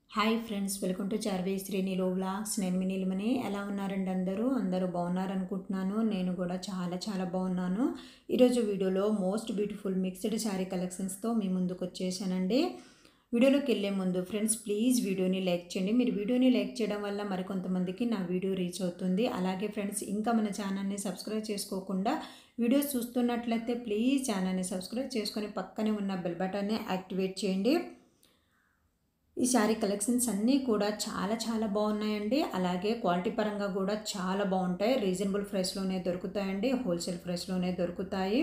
hi friends welcome to Charvi శ్రీనిలో vlogs నేను మీ నీలిమని ఎలా ఉన్నారండి అందరూ అందరూ బాగున్నారు అనుకుంటున్నాను నేను కూడా చాలా చాలా బాగున్నాను ఈరోజు వీడియోలో మోస్ట్ బ్యూటిఫుల్ మిక్స్డ్ శారీ కలెక్షన్స్తో మీ ముందుకు వచ్చేసానండి వీడియోలోకి వెళ్ళే ముందు ఫ్రెండ్స్ ప్లీజ్ వీడియోని లైక్ చేయండి మీరు వీడియోని లైక్ చేయడం వల్ల మరికొంతమందికి నా వీడియో రీచ్ అవుతుంది అలాగే ఫ్రెండ్స్ ఇంకా మన ఛానల్ని సబ్స్క్రైబ్ చేసుకోకుండా వీడియోస్ చూస్తున్నట్లయితే ప్లీజ్ ఛానల్ని సబ్స్క్రైబ్ చేసుకొని పక్కనే ఉన్న బెల్ బటన్ని యాక్టివేట్ చేయండి ఈ శారీ కలెక్షన్స్ అన్నీ కూడా చాలా చాలా బాగున్నాయండి అలాగే క్వాలిటీ పరంగా కూడా చాలా బాగుంటాయి రీజనబుల్ ప్రైస్లోనే దొరుకుతాయండి హోల్సేల్ ప్రైస్లోనే దొరుకుతాయి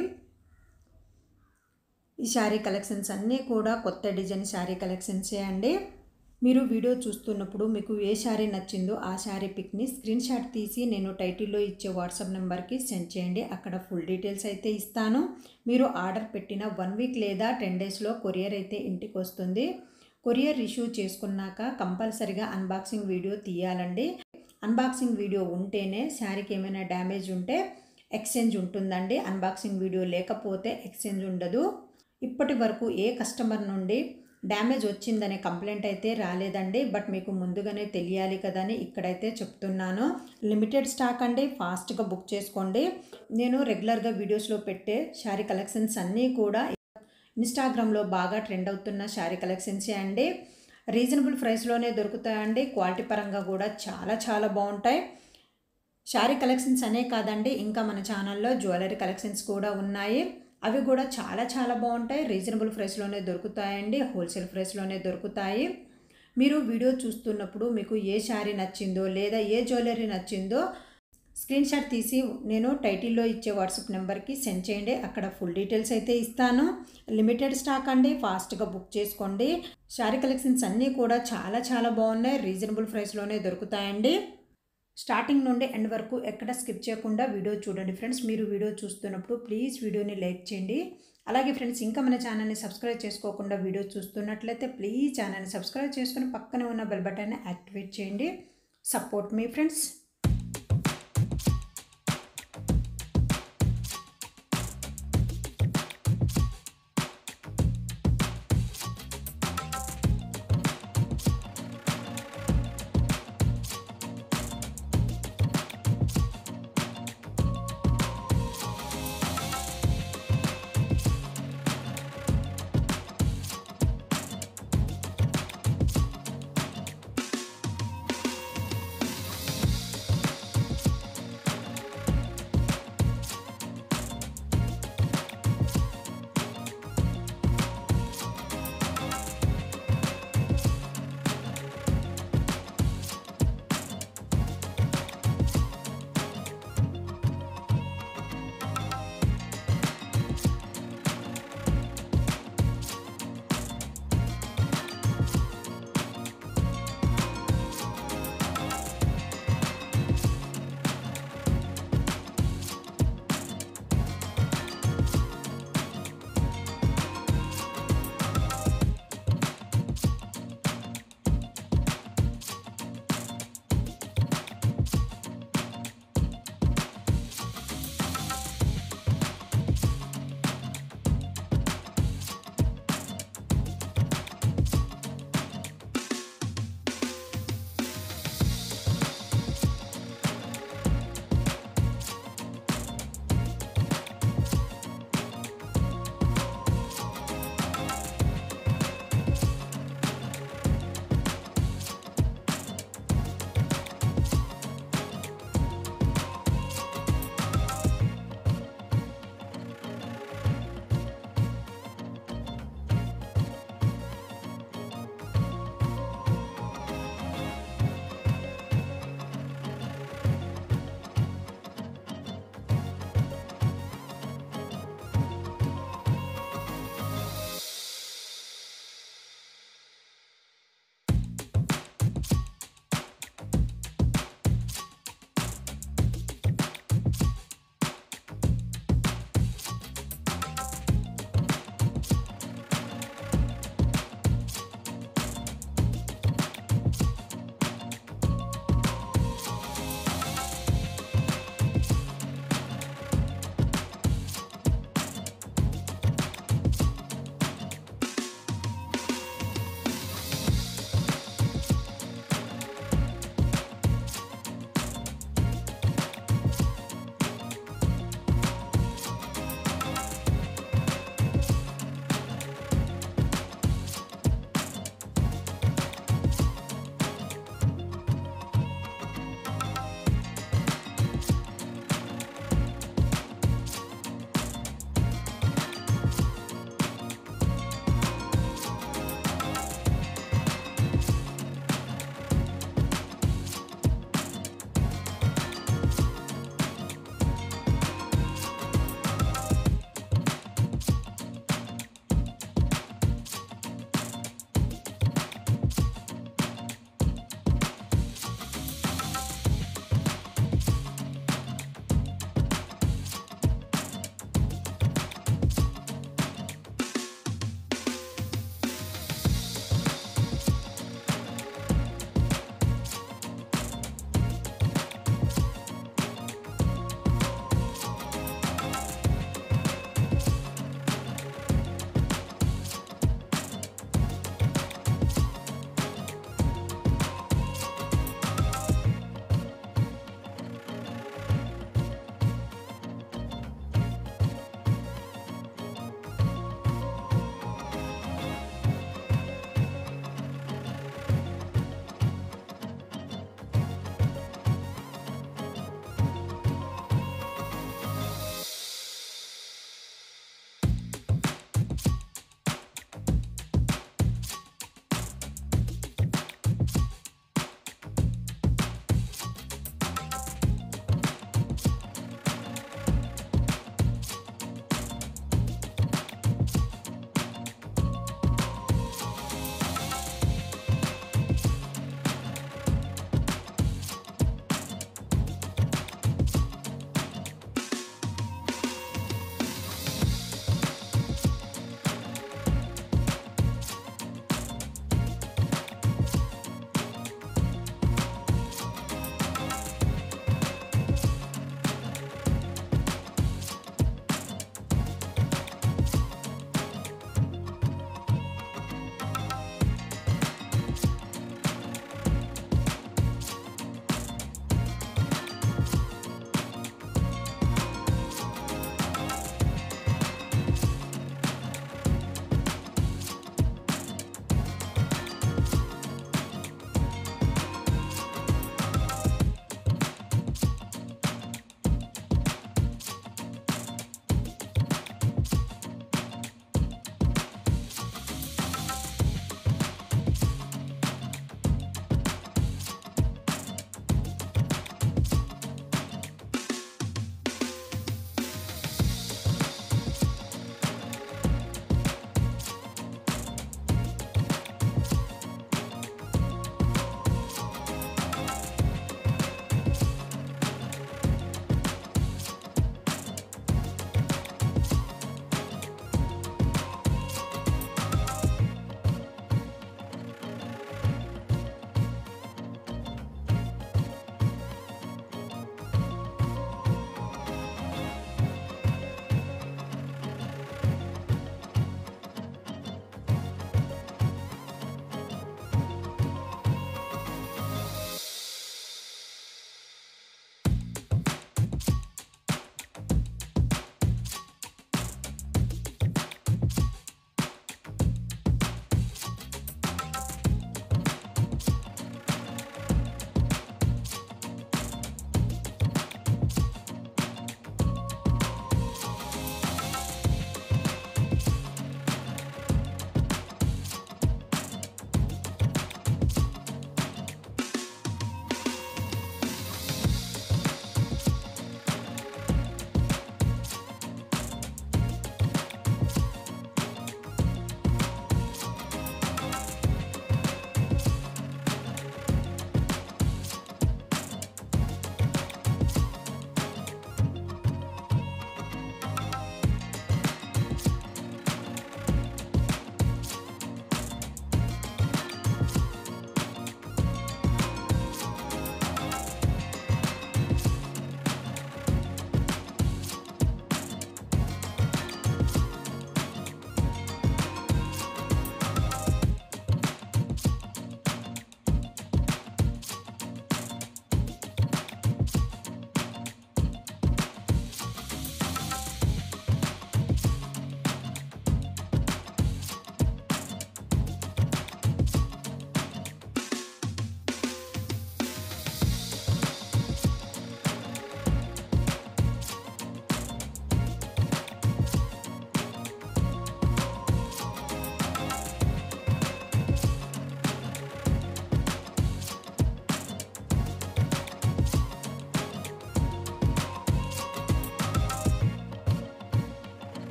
ఈ శారీ కలెక్షన్స్ అన్నీ కూడా కొత్త డిజైన్ శారీ కలెక్షన్సే అండి మీరు వీడియో చూస్తున్నప్పుడు మీకు ఏ శారీ నచ్చిందో ఆ శారీ పిక్ని స్క్రీన్ షాట్ తీసి నేను టైటిల్లో ఇచ్చే వాట్సాప్ నెంబర్కి సెండ్ చేయండి అక్కడ ఫుల్ డీటెయిల్స్ అయితే ఇస్తాను మీరు ఆర్డర్ పెట్టిన వన్ వీక్ లేదా టెన్ డేస్లో కొరియర్ అయితే ఇంటికి వస్తుంది కొరియర్ రిసీవ్ చేసుకున్నాక కంపల్సరిగా అన్బాక్సింగ్ వీడియో తీయాలండి అన్బాక్సింగ్ వీడియో ఉంటేనే శారీకి ఏమైనా డ్యామేజ్ ఉంటే ఎక్స్చేంజ్ ఉంటుందండి అన్బాక్సింగ్ వీడియో లేకపోతే ఎక్స్చేంజ్ ఉండదు ఇప్పటి వరకు ఏ కస్టమర్ నుండి డ్యామేజ్ వచ్చిందనే కంప్లైంట్ అయితే రాలేదండి బట్ మీకు ముందుగానే తెలియాలి కదని ఇక్కడైతే చెప్తున్నాను లిమిటెడ్ స్టాక్ అండి ఫాస్ట్గా బుక్ చేసుకోండి నేను రెగ్యులర్గా వీడియోస్లో పెట్టే శారీ కలెక్షన్స్ అన్నీ కూడా ఇన్స్టాగ్రామ్లో బాగా ట్రెండ్ అవుతున్న శారీ కలెక్షన్సే అండి రీజనబుల్ ప్రైస్లోనే దొరుకుతాయండి క్వాలిటీ పరంగా కూడా చాలా చాలా బాగుంటాయి శారీ కలెక్షన్స్ అనే కాదండి ఇంకా మన ఛానల్లో జ్యువెలరీ కలెక్షన్స్ కూడా ఉన్నాయి అవి కూడా చాలా చాలా బాగుంటాయి రీజనబుల్ ప్రైస్లోనే దొరుకుతాయండి హోల్సేల్ ప్రైస్లోనే దొరుకుతాయి మీరు వీడియో చూస్తున్నప్పుడు మీకు ఏ శారీ నచ్చిందో లేదా ఏ జ్యువెలరీ నచ్చిందో స్క్రీన్ షాట్ తీసి నేను టైటిల్లో ఇచ్చే వాట్సాప్ నెంబర్కి సెండ్ చేయండి అక్కడ ఫుల్ డీటెయిల్స్ అయితే ఇస్తాను లిమిటెడ్ స్టాక్ అండి ఫాస్ట్గా బుక్ చేసుకోండి శారీ కలెక్షన్స్ అన్నీ కూడా చాలా చాలా బాగున్నాయి రీజనబుల్ ప్రైస్లోనే దొరుకుతాయండి స్టార్టింగ్ నుండి ఎండ్ వరకు ఎక్కడ స్కిప్ చేయకుండా వీడియో చూడండి ఫ్రెండ్స్ మీరు వీడియో చూస్తున్నప్పుడు ప్లీజ్ వీడియోని లైక్ చేయండి అలాగే ఫ్రెండ్స్ ఇంకా మన ఛానల్ని సబ్స్క్రైబ్ చేసుకోకుండా వీడియో చూస్తున్నట్లయితే ప్లీజ్ ఛానల్ని సబ్స్క్రైబ్ చేసుకుని పక్కనే ఉన్న బెల్ బటన్ని యాక్టివేట్ చేయండి సపోర్ట్ మీ ఫ్రెండ్స్